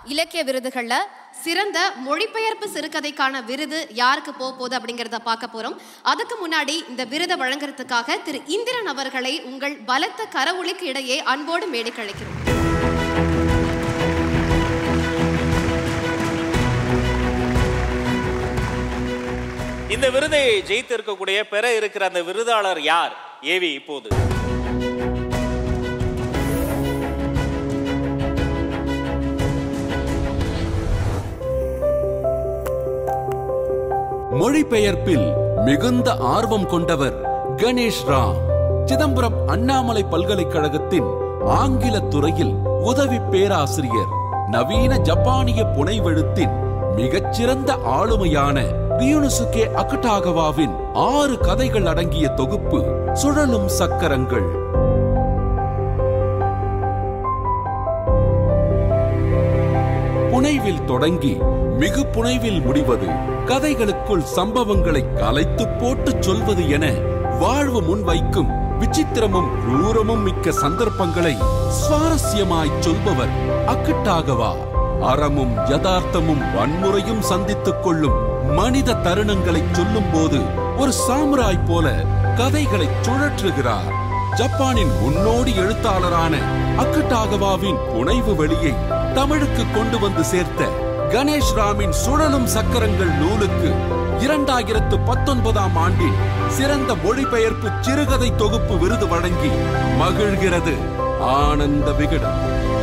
இலக்கிய விருதுகள்ல சிறந்த மொழிபெயர்ப்பு சிறுகதைக்கான விருது யாருக்கு போக போகுது அப்படிங்கிறத பார்க்க போறோம் அதுக்கு முன்னாடி இந்த விருதை வழங்குறதுக்காக திரு இந்திரன் அவர்களை உங்கள் பலத்த கரவொலிக்கு இடையே அன்போடு மேடைக்கு அழைக்கிறோம் இந்த விருதை ஜெயித்து இருக்கக்கூடிய பெற இருக்கிற அந்த விருதாளர் யார் ஏவி இப்போது மொழிபெயர்ப்பில் மிகுந்த ஆர்வம் கொண்டவர் கணேஷ் ராம் சிதம்பரம் அண்ணாமலை பல்கலைக்கழகத்தின் ஆங்கில துறையில் உதவி பேராசிரியர் நவீன ஜப்பானிய புனைவெழுத்தின் மிகச்சிறந்த ஆளுமையான ரியுனுசுகே அகட்டாகவாவின் ஆறு கதைகள் அடங்கிய தொகுப்பு சுழலும் சக்கரங்கள் புனைவில் தொடங்கி மிகு புனைவில் முடிவது கதைகளுக்குள் சம்பவங்களை கலைத்து போட்டுச் சொல்வது என வாழ்வு முன்வைக்கும் விசித்திரமும் ரூரமும் மிக்க சந்தர்ப்பங்களை சுவாரஸ்யமாய் சொல்பவர் அக்கிட்டாகவா அறமும் யதார்த்தமும் வன்முறையும் சந்தித்துக் கொள்ளும் மனித தருணங்களை சொல்லும் போது ஒரு சாமுராய் போல கதைகளை சுழற்றுகிறார் ஜப்பானின் முன்னோடி எழுத்தாளரான அக்கட்டாகவாவின் புனைவு வெளியை தமிழுக்கு கொண்டு வந்து சேர்த்த கணேஷ் ராமின் சுழலும் சக்கரங்கள் நூலுக்கு இரண்டாயிரத்து பத்தொன்பதாம் ஆண்டின் சிறந்த மொழிபெயர்ப்பு சிறுகதை தொகுப்பு விருது வழங்கி மகிழ்கிறது ஆனந்த விகடன்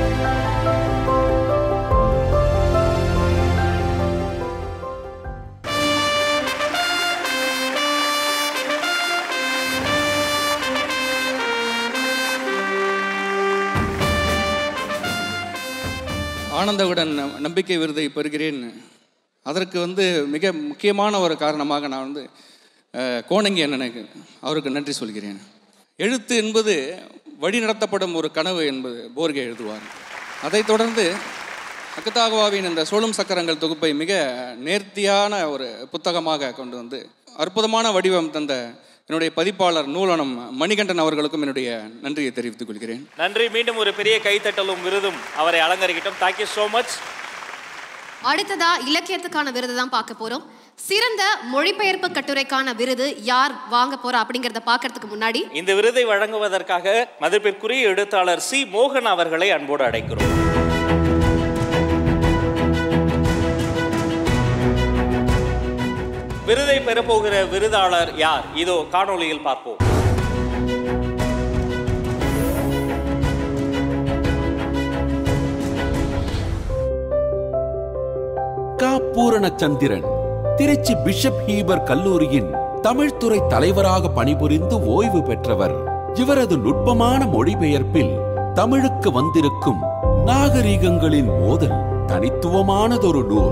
ஆனந்தவுடன் நம்பிக்கை விருதை பெறுகிறேன் அதற்கு வந்து மிக முக்கியமான ஒரு காரணமாக நான் வந்து அஹ், கோணங்கி அண்ணனுக்கு அவருக்கு நன்றி சொல்கிறேன் எழுத்து என்பது வழி நடத்தப்படும் ஒரு கனவு என்பது போர்கே எழுதுவார் அதைத் தொடர்ந்து அக்கத்தாகவாவின் இந்த சோழும் சக்கரங்கள் தொகுப்பை மிக நேர்த்தியான ஒரு புத்தகமாக கொண்டு வந்து அற்புதமான வடிவம் தந்த என்னுடைய பதிப்பாளர் நூலனம் மணிகண்டன் அவர்களுக்கும் என்னுடைய நன்றியை தெரிவித்துக் கொள்கிறேன் நன்றி மீண்டும் ஒரு பெரிய கைத்தட்டலும் விருதும் அவரை அலங்கரிக்கட்டும் தேங்க்யூ ஸோ மச் அடுத்ததா இலக்கியத்துக்கான விருது தான் பார்க்க போறோம் சிறந்த மொழிபெயர்ப்பு கட்டுரைக்கான விருது யார் வாங்க போறா அப்படிங்கறத பார்க்கறதுக்கு முன்னாடி இந்த விருதை வழங்குவதற்காக மதிப்பிற்குரிய எழுத்தாளர் சி மோகன் அவர்களை அன்போடு அழைக்கிறோம் விருதை பெறப்போகிற விருதாளர் யார் இதோ காணொளியில் பார்ப்போம் கா பூரணச்சந்திரன் திருச்சி பிஷப் ஹீபர் கல்லூரியின் தமிழ்துறை தலைவராக பணிபுரிந்து ஓய்வு பெற்றவர் இவரது நுட்பமான மொழிபெயர்ப்பில் தமிழுக்கு வந்திருக்கும் நாகரீகங்களின் மோதல் தனித்துவமானதொரு நூல்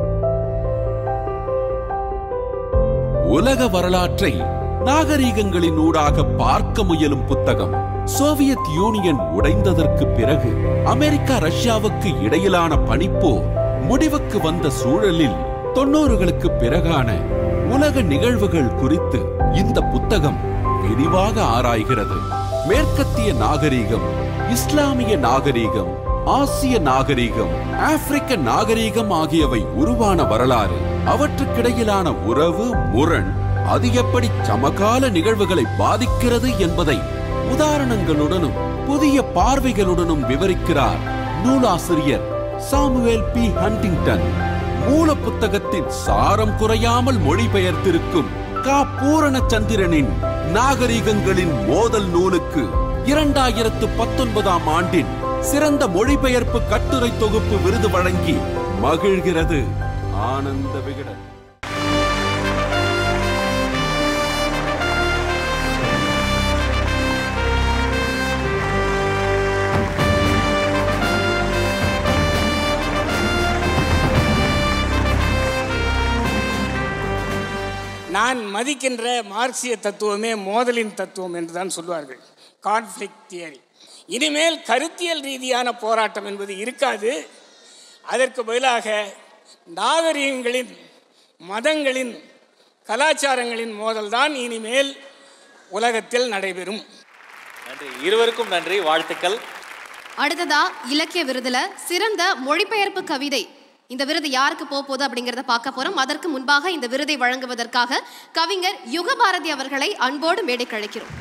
உலக வரலாற்றை நாகரீகங்களின் ஊடாக பார்க்க முயலும் புத்தகம் சோவியத் யூனியன் உடைந்ததற்கு பிறகு அமெரிக்கா ரஷ்யாவுக்கு இடையிலான பனிப்போர் முடிவுக்கு வந்த சூழலில் தொண்ணூறுகளுக்கு பிறகான உலக நிகழ்வுகள் குறித்து இந்த புத்தகம் விரிவாக ஆராய்கிறது மேற்கத்திய நாகரீகம் இஸ்லாமிய நாகரீகம் ஆசிய நாகரீகம் ஆப்பிரிக்க நாகரீகம் ஆகியவை உருவான வரலாறு அவற்றுக்கிடையிலான உறவு முரண் அது எப்படி சமகால நிகழ்வுகளை பாதிக்கிறது என்பதை உதாரணங்களுடனும் புதிய பார்வைகளுடனும் விவரிக்கிறார் நூலாசிரியர் சாமுவேல் பி ஹண்டிங்டன் மூல புத்தகத்தின் சாரம் குறையாமல் மொழிபெயர்த்திருக்கும் கா பூரணச்சந்திரனின் நாகரிகங்களின் மோதல் நூலுக்கு இரண்டாயிரத்து பத்தொன்பதாம் ஆண்டின் சிறந்த மொழிபெயர்ப்பு கட்டுரை தொகுப்பு விருது வழங்கி மகிழ்கிறது ஆனந்த விகடன் நான் மதிக்கின்ற மார்க்சிய தத்துவமே மோதலின் தத்துவம் என்று தான் சொல்வார்கள் கான்ஃப்ளிக்ட் தியரி இனிமேல் கருத்தியல் ரீதியான போராட்டம் என்பது இருக்காது அதற்கு பதிலாக நாகரிகங்களின் மதங்களின் கலாச்சாரங்களின் மோதல்தான் இனிமேல் உலகத்தில் நடைபெறும் நன்றி இருவருக்கும் நன்றி வாழ்த்துக்கள் அடுத்ததா இலக்கிய விருதுல சிறந்த மொழிபெயர்ப்பு கவிதை இந்த விருது யாருக்கு போக போகுது அப்படிங்கறத பார்க்க போறோம் அதற்கு முன்பாக இந்த விருதை வழங்குவதற்காக கவிஞர் யுகபாரதி அவர்களை அன்போடு மேடைக்கு அழைக்கிறோம்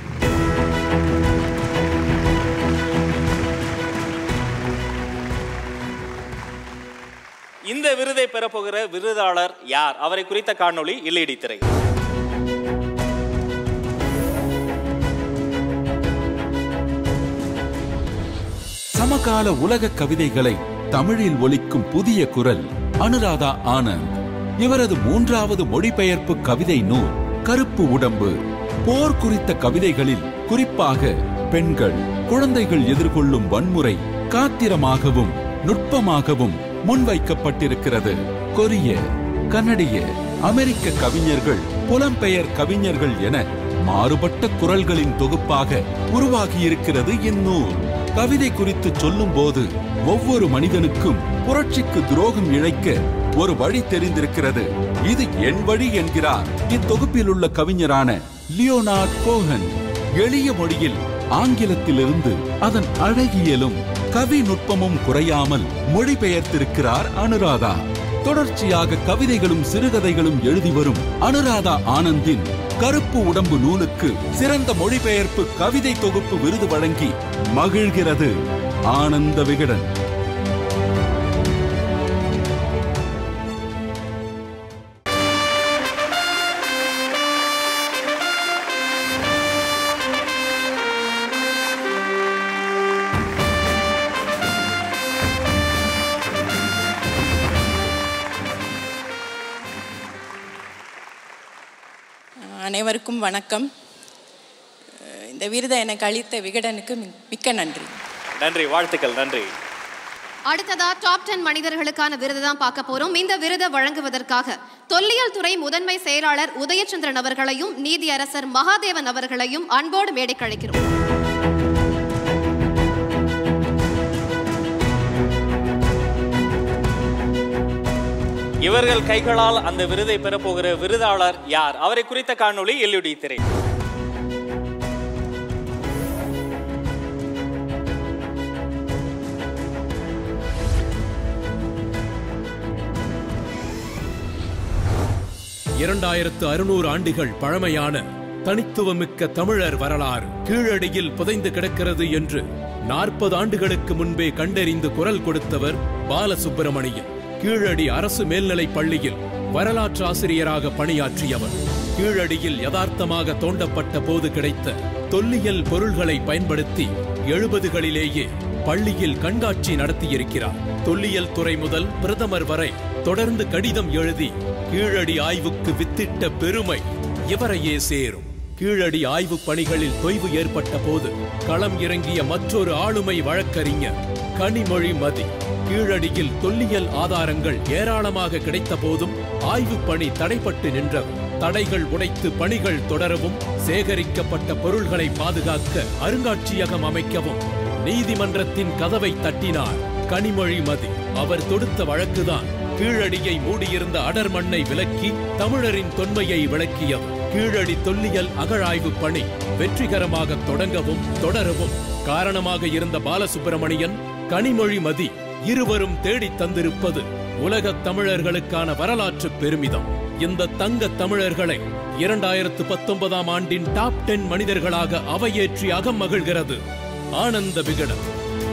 இந்த விருதை பெறப்போகிற விருதாளர் யார் அவரை குறித்த காணொளி எல்இடி திரை சமகால உலக கவிதைகளை தமிழில் ஒலிக்கும் புதிய குரல் அனுராதா ஆனந்த் இவரது மூன்றாவது மொழிபெயர்ப்பு கவிதை நூல் கருப்பு உடம்பு போர் குறித்த கவிதைகளில் குறிப்பாக பெண்கள் குழந்தைகள் எதிர்கொள்ளும் வன்முறை காத்திரமாகவும் நுட்பமாகவும் முன்வைக்கப்பட்டிருக்கிறது கொரிய கனடிய அமெரிக்க கவிஞர்கள் புலம்பெயர் கவிஞர்கள் என மாறுபட்ட குரல்களின் தொகுப்பாக உருவாகியிருக்கிறது இந்நூல் கவிதை குறித்து சொல்லும் போது ஒவ்வொரு மனிதனுக்கும் புரட்சிக்கு துரோகம் இழைக்க ஒரு வழி தெரிந்திருக்கிறது இது என் வழி என்கிறார் இத்தொகுப்பில் உள்ள கவிஞரான லியோனார்ட் கோஹன் எளிய மொழியில் ஆங்கிலத்திலிருந்து அதன் அழகியலும் கவி நுட்பமும் குறையாமல் மொழிபெயர்த்திருக்கிறார் அனுராதா தொடர்ச்சியாக கவிதைகளும் சிறுகதைகளும் எழுதி வரும் அனுராதா ஆனந்தின் கருப்பு உடம்பு நூலுக்கு சிறந்த மொழிபெயர்ப்பு கவிதை தொகுப்பு விருது வழங்கி மகிழ்கிறது ஆனந்த விகடன் அனைவருக்கும் வணக்கம் அஹ் இந்த விருதை எனக்கு அளித்த விகடனுக்கு மி- மிக்க நன்றி நன்றி வாழ்த்துக்கள் நன்றி அடுத்ததா டாப் டென் மனிதர்களுக்கான விருது தான் பார்க்க போறோம் இந்த விருதை வழங்குவதற்காக தொல்லியல் துறை முதன்மை செயலாளர் உதயச்சந்திரன் அவர்களையும் நீதியரசர் மகாதேவன் அவர்களையும் அன்போடு மேடைக்கு அழைக்கிறோம் இவர்கள் கைகளால் அந்த விருதை பெறப்போகிற விருதாளர் யார் அவரை குறித்த காணொளி எல்இடி திரை இரண்டாயிரத்து அறுநூறு ஆண்டுகள் பழமையான தனித்துவமிக்க தமிழர் வரலாறு கீழடியில் புதைந்து கிடக்கிறது என்று நாற்பது ஆண்டுகளுக்கு முன்பே கண்டறிந்து குரல் கொடுத்தவர் பாலசுப்பிரமணியன் கீழடி அரசு மேல்நிலைப் பள்ளியில் வரலாற்று ஆசிரியராக பணியாற்றியவர் கீழடியில் யதார்த்தமாக தோண்டப்பட்ட போது கிடைத்த தொல்லியல் பொருள்களை பயன்படுத்தி எழுபதுகளிலேயே பள்ளியில் கண்காட்சி நடத்தியிருக்கிறார் தொல்லியல் துறை முதல் பிரதமர் வரை தொடர்ந்து கடிதம் எழுதி கீழடி ஆய்வுக்கு வித்திட்ட பெருமை இவரையே சேரும் கீழடி ஆய்வு பணிகளில் தொய்வு ஏற்பட்ட போது களம் இறங்கிய மற்றொரு ஆளுமை வழக்கறிஞர் கனிமொழி மதி கீழடியில் தொல்லியல் ஆதாரங்கள் ஏராளமாக கிடைத்த போதும் ஆய்வு பணி தடைப்பட்டு நின்றது தடைகள் உடைத்து பணிகள் தொடரவும் சேகரிக்கப்பட்ட பொருள்களை பாதுகாக்க அருங்காட்சியகம் அமைக்கவும் நீதிமன்றத்தின் கதவை தட்டினார் கனிமொழி மதி அவர் தொடுத்த வழக்குதான் கீழடியை மூடியிருந்த அடர் மண்ணை விலக்கி தமிழரின் தொன்மையை விளக்கியது கீழடி தொல்லியல் அகழாய்வு பணி வெற்றிகரமாக தொடங்கவும் தொடரவும் காரணமாக இருந்த பாலசுப்பிரமணியன் கனிமொழி மதி இருவரும் தேடித் தந்திருப்பது உலகத் தமிழர்களுக்கான வரலாற்று பெருமிதம் இந்த தங்க தமிழர்களை இரண்டாயிரத்து பத்தொன்பதாம் ஆண்டின் டாப் டென் மனிதர்களாக அவையேற்றி அகம் மகிழ்கிறது ஆனந்த விகடன்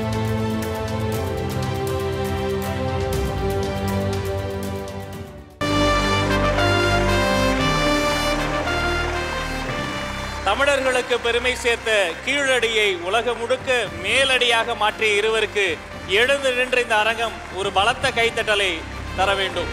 தமிழர்களுக்கு பெருமை சேர்த்த கீழடியை உலகம் முழுக்க மேலடியாக மாற்றிய இருவருக்கு எழுந்து நின்ற இந்த அரங்கம் ஒரு பலத்த கைத்தட்டலை தர வேண்டும்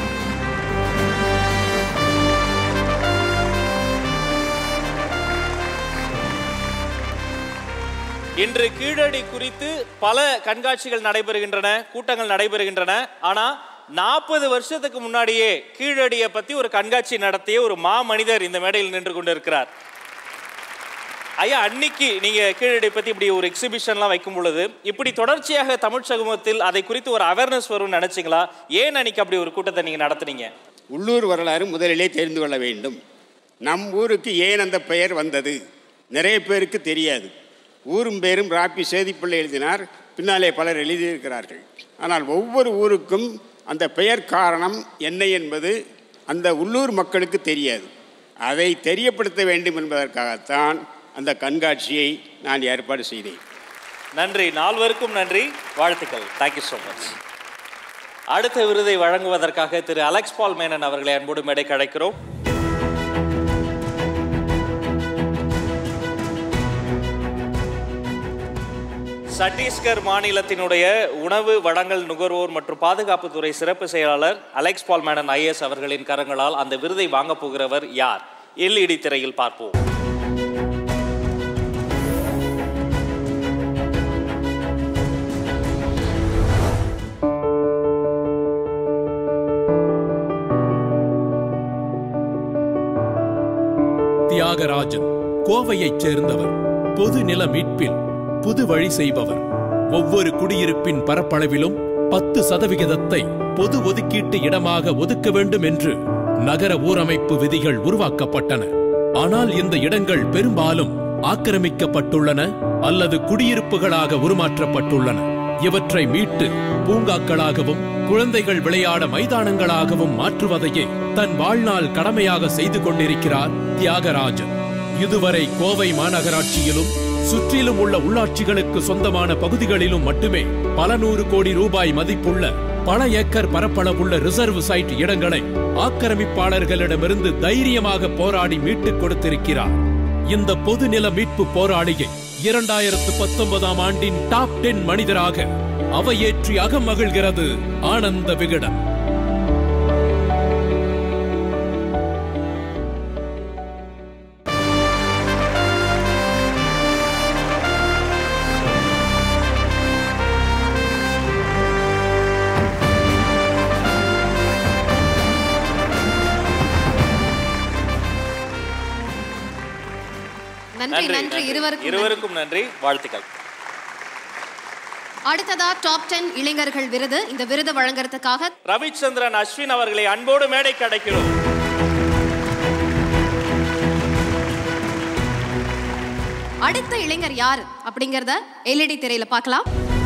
இன்று கீழடி குறித்து பல கண்காட்சிகள் நடைபெறுகின்றன கூட்டங்கள் நடைபெறுகின்றன ஆனா நாற்பது வருஷத்துக்கு முன்னாடியே கீழடியை பத்தி ஒரு கண்காட்சி நடத்திய ஒரு மா மனிதர் இந்த மேடையில் நின்று கொண்டிருக்கிறார் ஐயா அன்னைக்கு நீங்க கீழடி பத்தி இப்படி ஒரு எக்ஸிபிஷன்லாம் வைக்கும் பொழுது இப்படி தொடர்ச்சியாக தமிழ் சமூகத்தில் அதை குறித்து ஒரு அவேர்னஸ் வரும்னு நினைச்சீங்களா ஏன் அன்னைக்கு அப்படி ஒரு கூட்டத்தை நீங்க நடத்துனீங்க உள்ளூர் வரலாறு முதலிலே தெரிந்து கொள்ள வேண்டும் நம் ஊருக்கு ஏன் அந்த பெயர் வந்தது நிறைய பேருக்கு தெரியாது ஊரும் பேரும் ராப்பி சேதிப்பிள்ளை எழுதினார் பின்னாலே பலர் எழுதியிருக்கிறார்கள் ஆனால் ஒவ்வொரு ஊருக்கும் அந்த பெயர் காரணம் என்ன என்பது அந்த உள்ளூர் மக்களுக்கு தெரியாது அதை தெரியப்படுத்த வேண்டும் என்பதற்காகத்தான் அந்த கண்காட்சியை நான் ஏற்பாடு செய்தேன் நன்றி நால்வருக்கும் நன்றி வாழ்த்துக்கள் தேங்க்யூ ஸோ மச் அடுத்த விருதை வழங்குவதற்காக திரு அலெக்ஸ் பால் மேனன் அவர்களை அன்போடு மேடைக்கு அழைக்கிறோம் சத்தீஸ்கர் மாநிலத்தினுடைய உணவு வழங்கல் நுகர்வோர் மற்றும் பாதுகாப்புத்துறை சிறப்பு செயலாளர் அலெக்ஸ் பால் மேனன் ஐஏஎஸ் அவர்களின் கரங்களால் அந்த விருதை வாங்கப் போகிறவர் யார் எல்இடி திரையில் பார்ப்போம் தியாகராஜன் கோவையைச் சேர்ந்தவர் பொது நில மீட்பில் புது வழி செய்பவர் ஒவ்வொரு குடியிருப்பின் பரப்பளவிலும் பத்து சதவிகிதத்தை பொது ஒதுக்கீட்டு இடமாக ஒதுக்க வேண்டும் என்று நகர ஊரமைப்பு விதிகள் உருவாக்கப்பட்டன ஆனால் இந்த இடங்கள் பெரும்பாலும் ஆக்கிரமிக்கப்பட்டுள்ளன அல்லது குடியிருப்புகளாக உருமாற்றப்பட்டுள்ளன இவற்றை மீட்டு பூங்காக்களாகவும் குழந்தைகள் விளையாட மைதானங்களாகவும் மாற்றுவதையே தன் வாழ்நாள் கடமையாக செய்து கொண்டிருக்கிறார் தியாகராஜன் இதுவரை கோவை மாநகராட்சியிலும் சுற்றிலும் உள்ள உள்ளாட்சிகளுக்கு சொந்தமான பகுதிகளிலும் மட்டுமே பல நூறு கோடி ரூபாய் மதிப்புள்ள பல ஏக்கர் பரப்பளவுள்ள ரிசர்வ் சைட் இடங்களை ஆக்கிரமிப்பாளர்களிடமிருந்து தைரியமாக போராடி மீட்டுக் கொடுத்திருக்கிறார் இந்த பொது நில மீட்பு போராளியை இரண்டாயிரத்து பத்தொன்பதாம் ஆண்டின் டாப் டென் மனிதராக அவையேற்றி அகமகிழ்கிறது ஆனந்த விகடன் நன்றி நன்றி இருவருக்கும் நன்றி. இருவருக்கும் நன்றி வாழ்த்துக்கள் அடுத்ததா டாப் டென் இளைஞர்கள் விருது இந்த விருது வழங்குறதுக்காக ரவிச்சந்திரன் அஸ்வின் அவர்களை அன்போடு மேடைக்கு அடைக்கிறோம் அடுத்த இளைஞர் யார் அப்படிங்கறத எல்இடி திரையில பார்க்கலாம்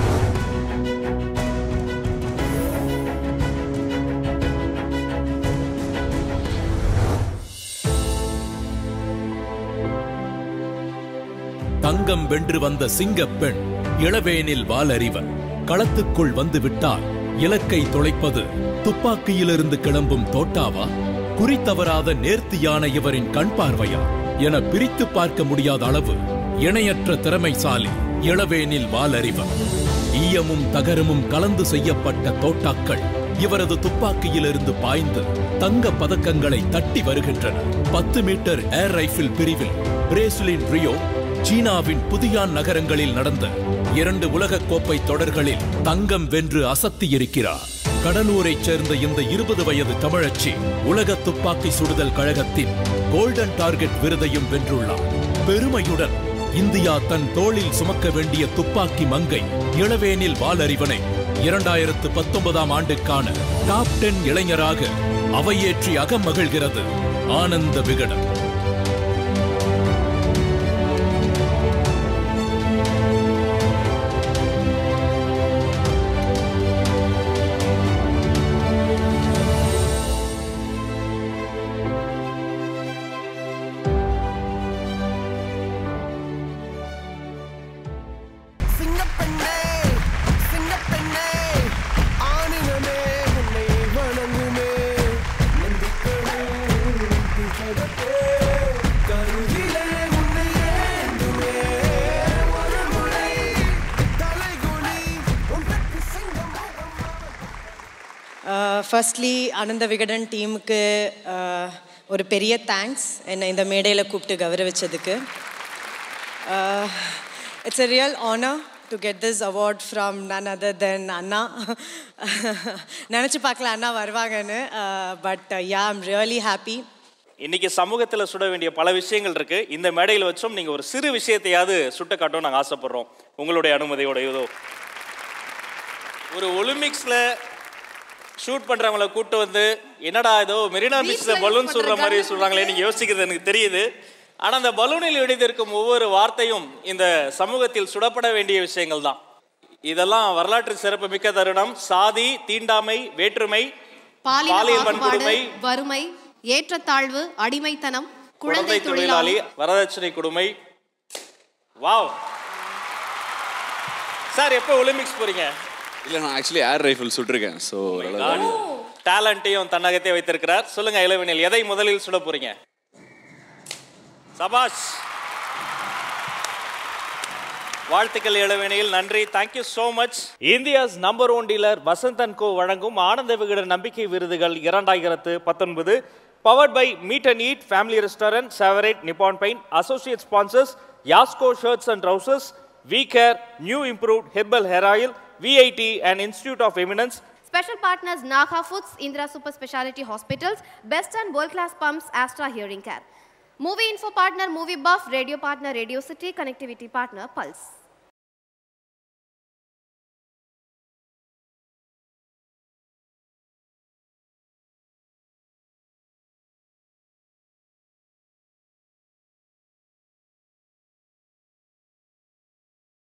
தங்கம் வென்று வந்த சிங்கப் பெண் இளவேனில் வாலறிவன் களத்துக்குள் வந்து விட்டால் இலக்கை தொலைப்பது துப்பாக்கியிலிருந்து கிளம்பும் தோட்டாவா குறித்தவராத நேர்த்தியான இவரின் கண் பார்வையா என பிரித்து பார்க்க முடியாத அளவு இணையற்ற திறமைசாலி இளவேனில் வாலறிவன் ஈயமும் தகரமும் கலந்து செய்யப்பட்ட தோட்டாக்கள் இவரது துப்பாக்கியிலிருந்து பாய்ந்து தங்க பதக்கங்களை தட்டி வருகின்றன பத்து மீட்டர் ஏர் ரைபிள் பிரிவில் பிரேசிலின் ரியோ சீனாவின் புதியான் நகரங்களில் நடந்த இரண்டு உலகக் கோப்பை தொடர்களில் தங்கம் வென்று அசத்தியிருக்கிறார் கடலூரைச் சேர்ந்த இந்த இருபது வயது தமிழச்சி உலக துப்பாக்கி சுடுதல் கழகத்தின் கோல்டன் டார்கெட் விருதையும் வென்றுள்ளார் பெருமையுடன் இந்தியா தன் தோளில் சுமக்க வேண்டிய துப்பாக்கி மங்கை இளவேனில் வாலறிவனை இரண்டாயிரத்து பத்தொன்பதாம் ஆண்டுக்கான டாப் டென் இளைஞராக அவையேற்றி அகமகிழ்கிறது ஆனந்த விகடன் சிங்கப்பெண்ணே சிங்கப்பெண்ணே ஆணினமே உன்னை வணங்குமே நந்திக்கடல் திசைதத்தே, கருவிலே உன்னை ஏந்துமே ஒரு முறை தலைகுனி உன் தட்டு சிங்கம் ஃபர்ஸ்ட்லி ஆனந்த விகடன் டீமுக்கு ஒரு பெரிய தேங்க்ஸ் என்னை இந்த மேடையில் கூப்பிட்டு கௌரவிச்சதுக்கு it's a real honor to get this award from none other than அண்ணா நினச்சி பார்க்கல அண்ணா வருவாங்கன்னு but yeah I'm really happy இன்னைக்கு சமூகத்தில் சுட வேண்டிய பல விஷயங்கள் இருக்கு இந்த மேடையில் வச்சும் நீங்க ஒரு சிறு விஷயத்தையாவது சுட்ட காட்டவும் நாங்கள் ஆசைப்படுறோம் உங்களுடைய அனுமதியோட இதோ ஒரு ஒலிம்பிக்ஸ்ல ஷூட் பண்றவங்கள கூட்டு வந்து என்னடா ஏதோ மெரினா பீச்ல Beachல பலூன் use சுடுற பண்ற மாதிரி gun. சொல்றாங்களே நீங்க யோசிக்கிறது எனக்கு தெரியுது ஆனா அந்த பலூனில் எழுதியிருக்கும் ஒவ்வொரு வார்த்தையும் இந்த சமூகத்தில் சுடப்பட வேண்டிய விஷயங்கள் தான் இதெல்லாம் வரலாற்று சிறப்பு மிக்க தருணம் சாதி தீண்டாமை வேற்றுமை பாலின பாலியல் பாகுபாடு வன்கொடுமை வறுமை ஏற்றத்தாழ்வு அடிமைத்தனம் குழந்தை தொழிலாளி வரதட்சணை கொடுமை வாவ் சார் எப்போ ஒலிம்பிக்ஸ் போறீங்க இல்லை நான் ஆக்சுவலி ஏர் ரைஃபிள் சுட்டிருக்கேன் ஸோ டேலண்ட்டையும் தன்னகத்தே வைத்திருக்கிறார் சொல்லுங்க இளவெனில் எதை முதலில் சுட போறீங்க சபாஷ் வாழ்த்துக்கள் இளவேணியில் நன்றி thank you so much India's number one dealer Vasanth and Co வழங்கும் ஆனந்த விகடன் நம்பிக்கை விருதுகள் இரண்டாயிரத்து பத்தொன்பது powered by meat and eat family restaurant சேவரேட் நிப்பான் பெயின் அசோசியேட் ஸ்பான்சர்ஸ் யாஸ்கோ shirts and trousers V care new improved herbal hair oil VIT and institute of eminence Special partners Naga Foods, Indra Super Speciality Hospitals, Best and World Class Pumps, Astra Hearing Care. Movie info partner Movie Buff, radio partner Radio City, connectivity partner Pulse.